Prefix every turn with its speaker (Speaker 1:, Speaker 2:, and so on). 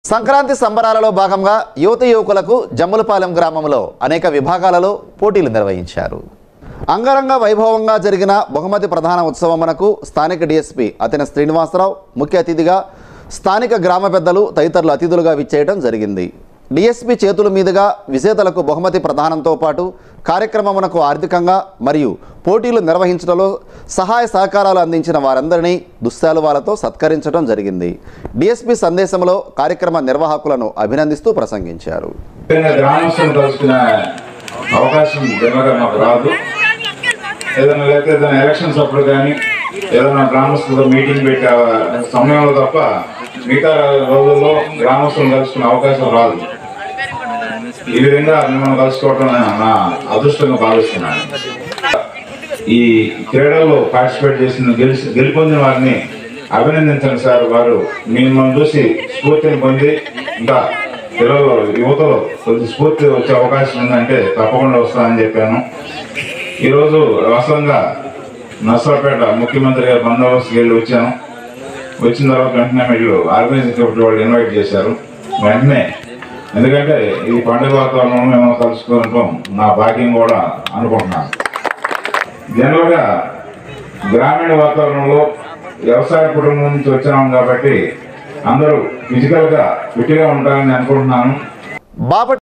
Speaker 1: సంక్రాంతి సంబరాలలో భాగంగా యువత యువకులకు జమ్ములపాలెం గ్రామంలో అనేక విభాగాలలో పోటీలు నిర్వహించారు అంగరంగ వైభవంగా జరిగిన బహుమతి ప్రధాన ఉత్సవమునకు స్థానిక డీఎస్పీ అతని శ్రీనివాసరావు ముఖ్య అతిథిగా స్థానిక గ్రామ పెద్దలు తదితరులు అతిథులుగా విచ్చేయడం జరిగింది డీఎస్పీ చేతుల మీదుగా విజేతలకు బహుమతి ప్రదానంతో పాటు కార్యక్రమమునకు ఆర్థికంగా మరియు పోటీలు నిర్వహించడంలో సహాయ సహకారాలు అందించిన వారందరినీ దుశ్శాలువాలతో సత్కరించడం జరిగింది డీఎస్పీ సందేశంలో కార్యక్రమ నిర్వాహకులను అభినందిస్తూ ప్రసంగించారు
Speaker 2: ముఖ్యంగా గ్రామస్తులు కలుసుకునే అవకాశం జనరల్గా మాకు రాదు ఏదైనా లేకపోతే ఏదైనా ఎలక్షన్స్ అప్పుడు కానీ ఏదైనా గ్రామస్తులతో మీటింగ్ పెట్టే సమయంలో తప్ప మిగతా రోజుల్లో గ్రామస్తులను కలుసుకునే అవకాశం రాదు ఈ విధంగా మిమ్మల్ని కలుసుకోవటం నా- నా అదృష్టంగా భావిస్తున్నాను ఈ క్రీడల్లో పార్టిసిపేట్ చేసిన గెలిచి గెలుపొందిన వారిని అభినందించండి సార్ వారు మిమ్మల్ని చూసి స్ఫూర్తిని పొంది ఇంకా పిల్లలు యువతలో కొద్ది స్ఫూర్తి వచ్చే అవకాశం ఉందంటే తప్పకుండా వస్తానని చెప్పాను ఈరోజు వాస్తవంగా నర్సరాపేట ముఖ్యమంత్రి గారు బందోబస్తుకి వెళ్ళి వచ్చాను వచ్చిన తర్వాత వెంటనే వీళ్ళు ఆర్గనైజింగ్ కమిటీ వాళ్ళు ఇన్వైట్ చేశారు వెంటనే ఎందుకంటే ఈ పండుగ వాతావరణంలో మేము కలుసుకోవడం నా భాగ్యం కూడా అనుకుంటున్నాను జనరల్గా గ్రామీణ వాతావరణంలో వ్యవసాయ కుటుంబం నుంచి వచ్చినాం కాబట్టి అందరూ ఫిజికల్గా ఫిట్గా ఉంటారని అనుకుంటున్నాను
Speaker 1: బాపట్